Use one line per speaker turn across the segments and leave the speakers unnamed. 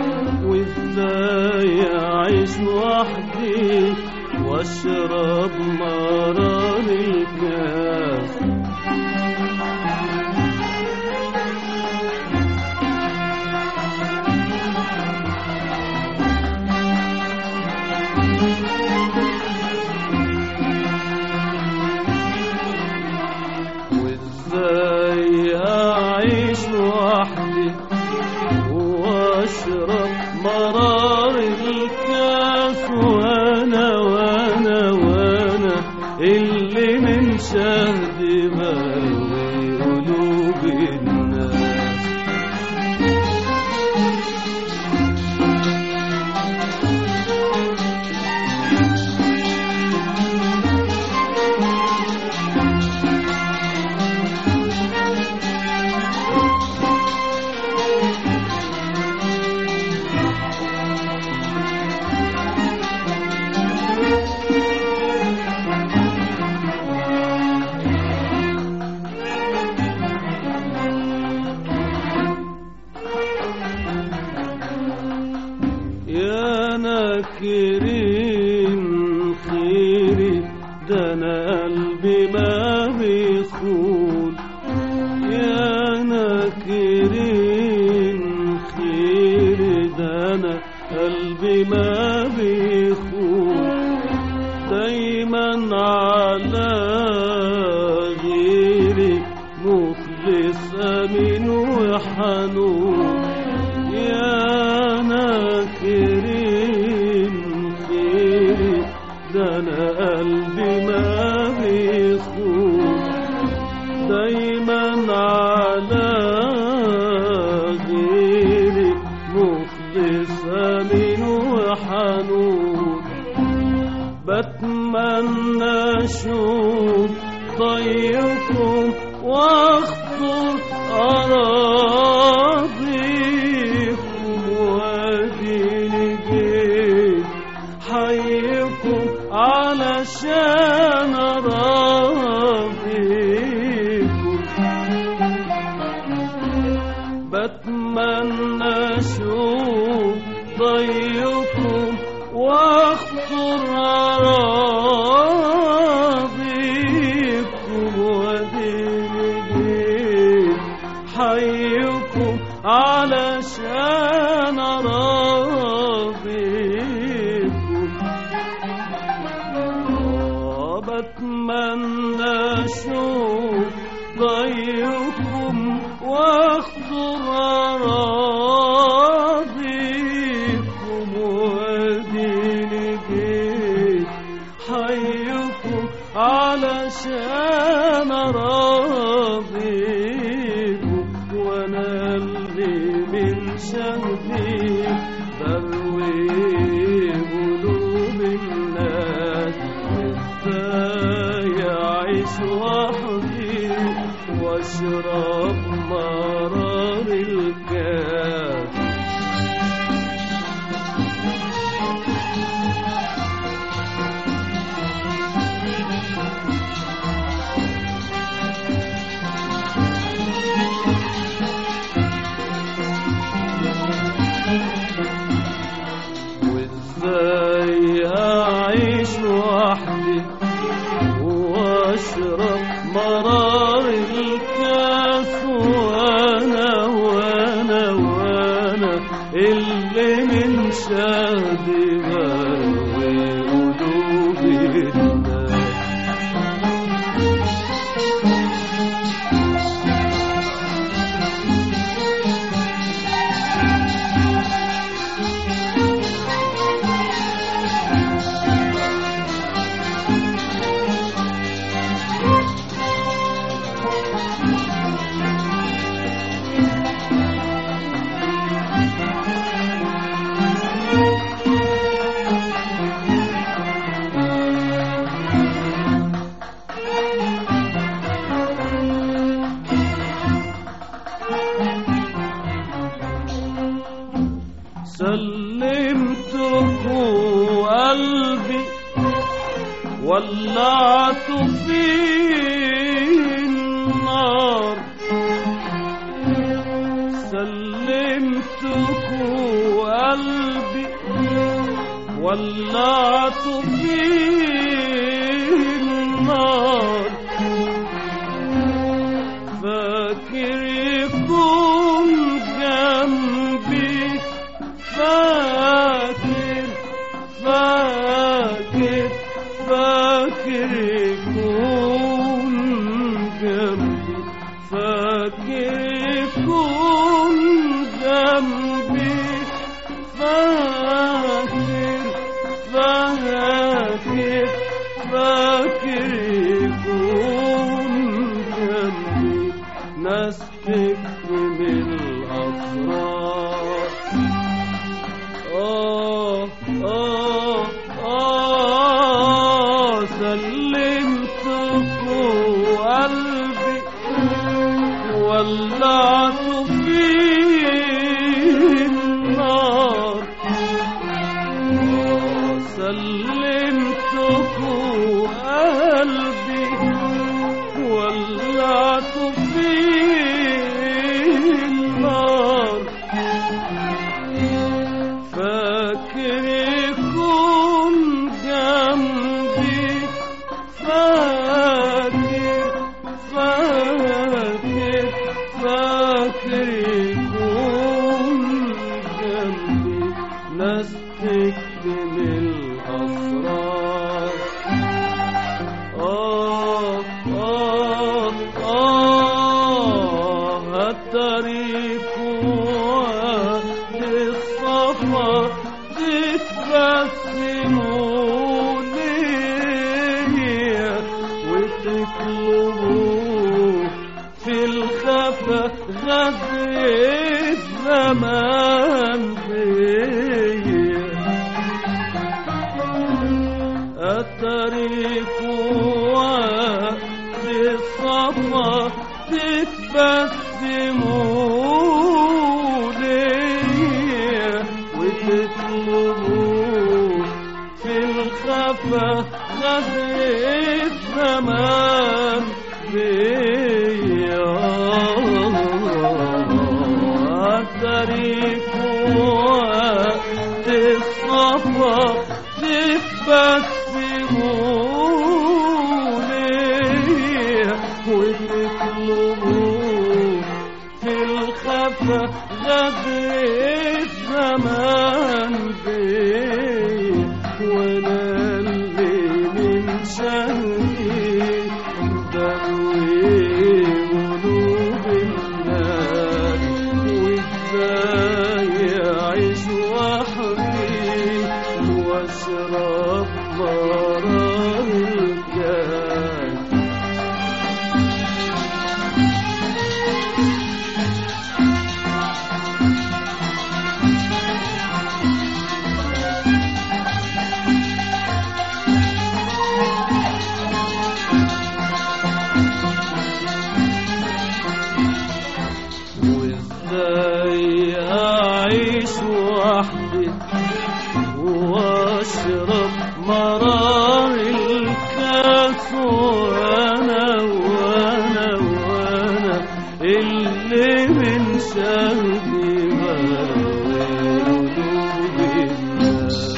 وازاي اعيش وحدي واشرب مرار الكاس وازاي اعيش وحدي واشرب مرار الكاس وانا وانا وانا اللي من شهد بروي قلوب الناس يا ناكرين خيري ده انا قلبي ما بيخون يا ناكرين خيري ده انا قلبي ما بيخون دايما على غيري مخلص امين وحنون يا ناكرين خيري ده انا قلبي ما بيخون دايما على غيري مخلص امين وحنون بتمنى اشوف طيكم واخطر اراضيكم واديني جيت حيكم علشان اراضيكم بتمنى اشوف ضيكم واخطر اراضيكم واديني جيت حيكم علشان اراضيكم آه، بتمنى اشوف ضيكم واخطر اراضيكم واديني جيت حيكم علشان اراضيكم وانا اللي من شهدي بروي قلوب الناس ازاي اعيش وحدي واشرب مرار الكاس وازاي اعيش وحدي واشرب مرار الكاس وانا وانا وانا اللي من شهدي بروي قلوب الناس سلمته قلبي ولعت فيه النار سلمته ولعت في النار فاكر يكون جنبي فاكر فاكر فاكر يكون جنبي فاكر يكون جنبي فاكر فاكر فاكر يكون جنبي ناس تكتم الأسرار آه آه آه سلمت قلبي ولعت في النار آه سلمت قلبي ولعت في النار فاكر يكون جنبي فاكر فاكر فاكر يكون جنبي ناس تكتم الأسرار آه آه آه التاريخ وقت الصفا تتبسموا ليا وتطلبوا في الخفا غدر الزمان فيا الطريق وقت الصفا تتبسموا ليا وتطلبوا في الخفا غدر الزمان بيا الطريق وقت الصفا تتبسموا ليه وتطلبوا في الخفا غدر الزمان بيه وانا اللي من شهري بروي قلوب الناس وازاي اعيش وحدي واشرب مرار الجاي وازاي اعيش وحدي واشرب مرار الكاس وانا وانا وانا اللي من شهدي بروي قلوب الناس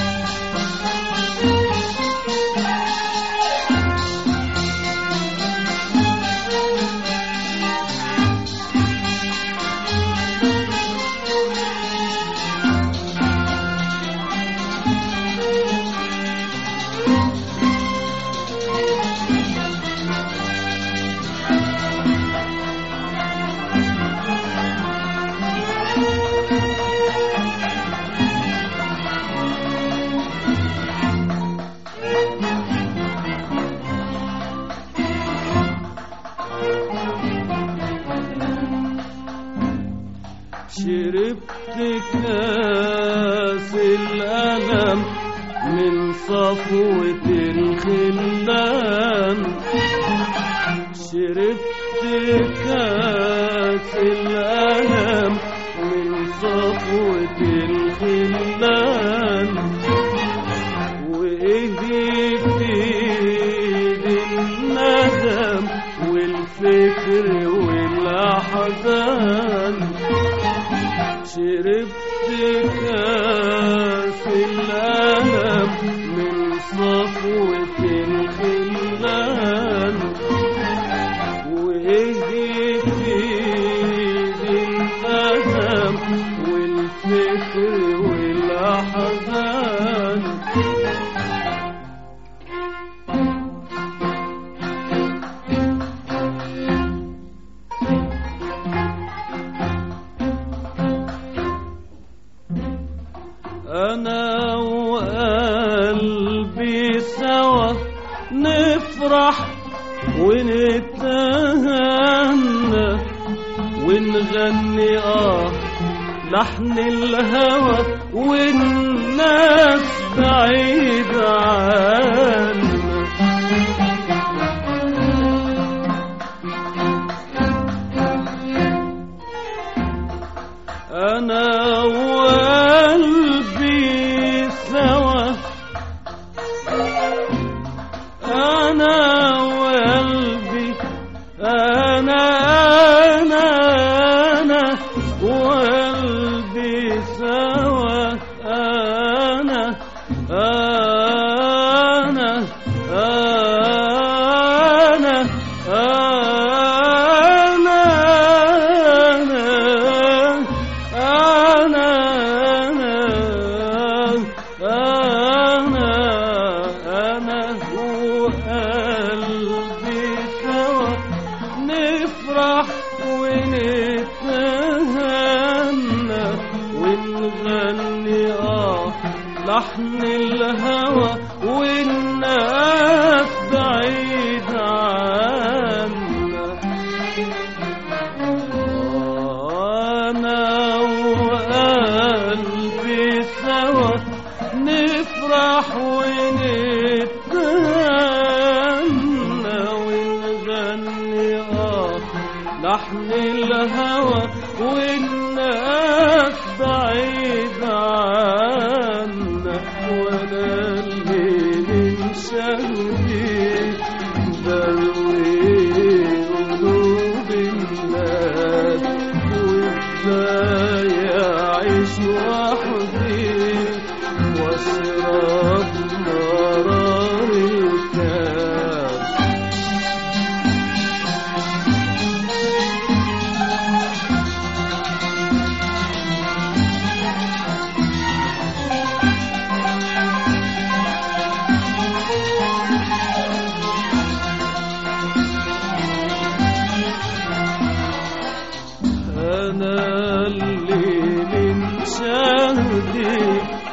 شربت كاس الألم من صفوة الخلان شربت كاس الألم من صفوة الخلان وإيدي الندم والفكر والأحزان شربت كاس الألم أنا وقلبي سوا نفرح ونتهنى ونغني آه لحن الهوى والناس بعيد عنا أنا وقلبي سوا أنا وقلبي أنا أنا أنا وقلبي سوا أنا أنا أنا أنا أنا أنا أنا وقلبي سوا نفرح ونتهنى ونغني آه لحن الهوى والناس بعيد عنا أنا وقلبي سوا نفرح ونتهنى ونغني آه لحن الهوى والناس بعيد عنا وانا اللي من شهدي بروي قلوب الناس وازاي اعيش وحدي واشرب مرار الكاس أنا اللي من شهدي